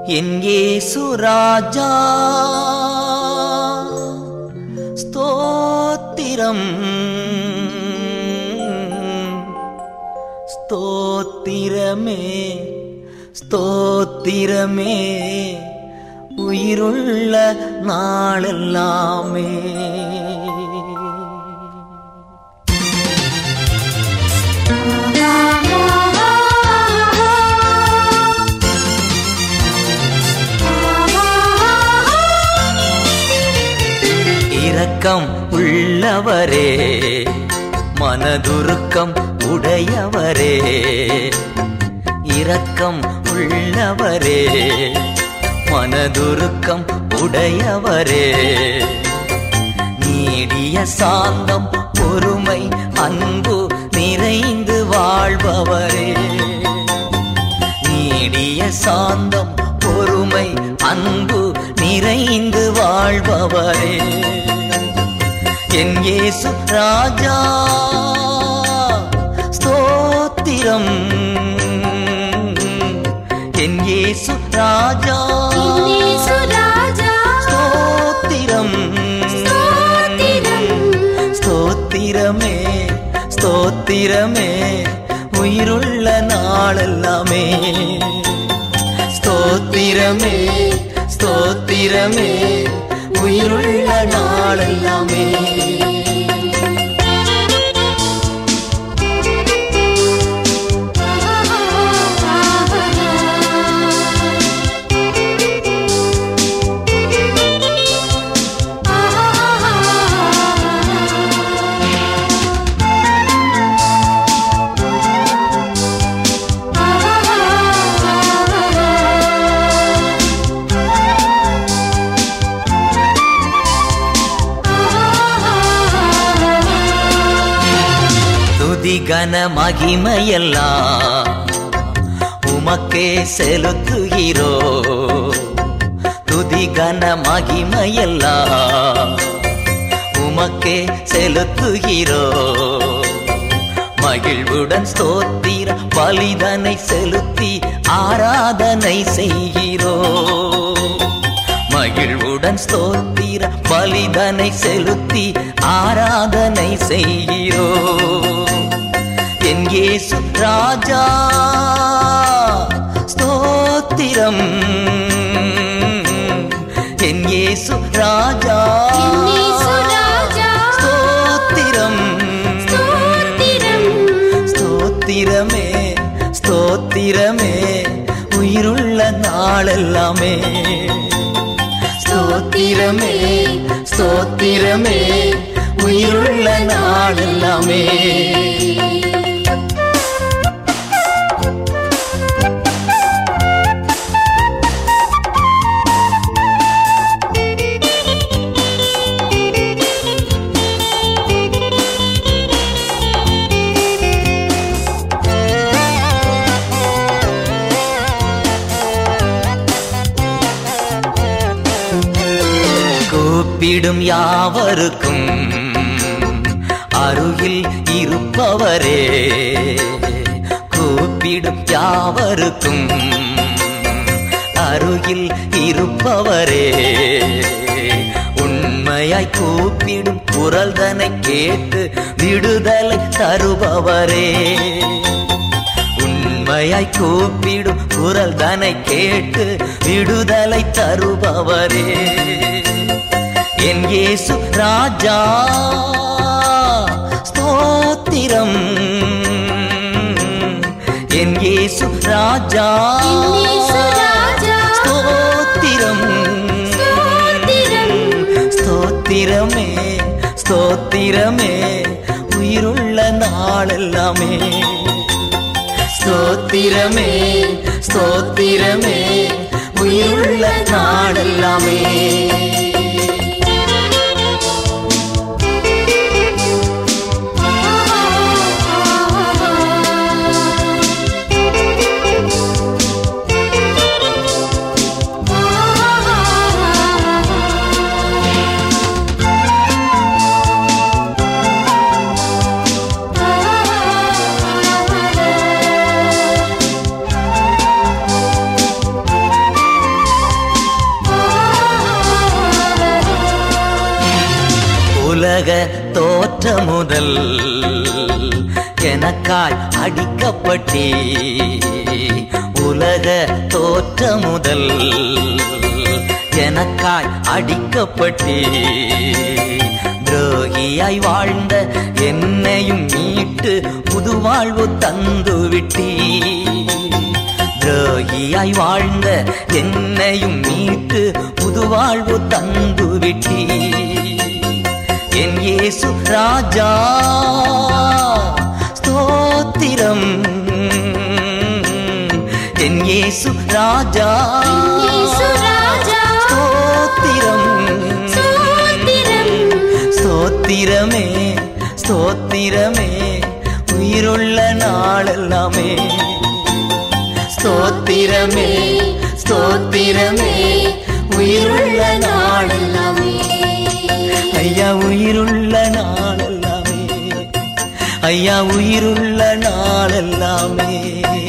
என் இயேசு ராஜா ஸ்தோத்திரம் ஸ்தோத்திரமே ஸ்தோத்திரமே உயிருள்ள நாளெல்லாமே இரக்கம் உள்ளவரே மனதுருக்கம் உடையவரே இரக்கம் உள்ளவரே மனதுருக்கம் உடையவரே நீடிய சாந்தம் பொறுமை அன்பு நிறைந்து வாழ்பவரே நீடிய சாந்தம் பொறுமை அன்பு நிறைந்து வாழ்பவரே என் இயேசு ராஜா ஸ்தோத்திரம் என் இயேசு ராஜா இன்னேசு ராஜா ஸ்தோத்திரம் ஸ்தோத்திரம் ஸ்தோத்திரமே ஸ்தோத்திரமே உயிருள்ள நாளெல்லாமே ஸ்தோத்திரமே ஸ்தோத்திரமே உயிருள்ள நாளெல்லாமே துதி கன மகிமையெல்லாம் உமக்கே செலுத்துகிறோ துதி கன மகிமையெல்லாம் உமக்கே செலுத்துகிறோ மகிழ்வுடன் ஸ்தோத்திர பலிதனை செலுத்தி ஆராதனை செய்கிறோ மகிழ்வுடன் ஸ்தோத்திர பலிதனை செலுத்தி ஆராதனை செய்கிறோ என் இயேசு ராஜா ஸ்தோத்திரம் என் இயேசு ராஜா இன்னேசு ராஜா ஸ்தோத்திரம் ஸ்தோத்திரம் ஸ்தோத்திரமே ஸ்தோத்திரமே உயிருள்ள நாளெல்லாமே ஸ்தோத்திரமே ஸ்தோத்திரமே உயிருள்ள நாளெல்லாமே கூப்பிடும் யாவருக்கும் அருகில் இருப்பவரே கூப்பிடும் யாவருக்கும் அருகில் இருப்பவரே உண்மையாய் கூப்பிடும் குரல் தனை கேட்டு விடுதலை தருபவரே உண்மையாய் கூப்பிடும் குரல் தனை கேட்டு விடுதலை தருபவரே என் இயேசு ராஜா ஸ்தோத்திரம் என் இயேசு ராஜா இன்னேசு ராஜா ஸ்தோத்திரம் ஸ்தோத்திரம் ஸ்தோத்திரமே ஸ்தோத்திரமே உயிருள்ள நாளெல்லாமே ஸ்தோத்திரமே ஸ்தோத்திரமே உயிருள்ள நாளெல்லாமே ஆ உலக தோற்ற முதல் எனக்காய் அடிக்கப்பட்டே உலக தோற்ற முதல் எனக்காய் அடிக்கப்பட்டே துரோகியாய் வாழ்ந்த என்னையும் மீட்டு புது வாழ்வு தந்து விட்டீ துரோகியாய் வாழ்ந்த என்னையும் மீட்டு புது வாழ்வு தந்து விட்டீ என் இயேசு ராஜா ஸ்தோத்திரம் என் இயேசு ராஜா இயேசு ராஜா ஸ்தோத்திரம் ஸ்தோத்திரம் ஸ்தோத்திரமே ஸ்தோத்திரமே உயிருள்ள நாளெல்லாமே ஸ்தோத்திரமே ஸ்தோத்திரமே உயிருள்ள நாளெல்லாமே ஐயா உயிருள்ள நாளெல்லாமே ஐயா உயிருள்ள நாளெல்லாமே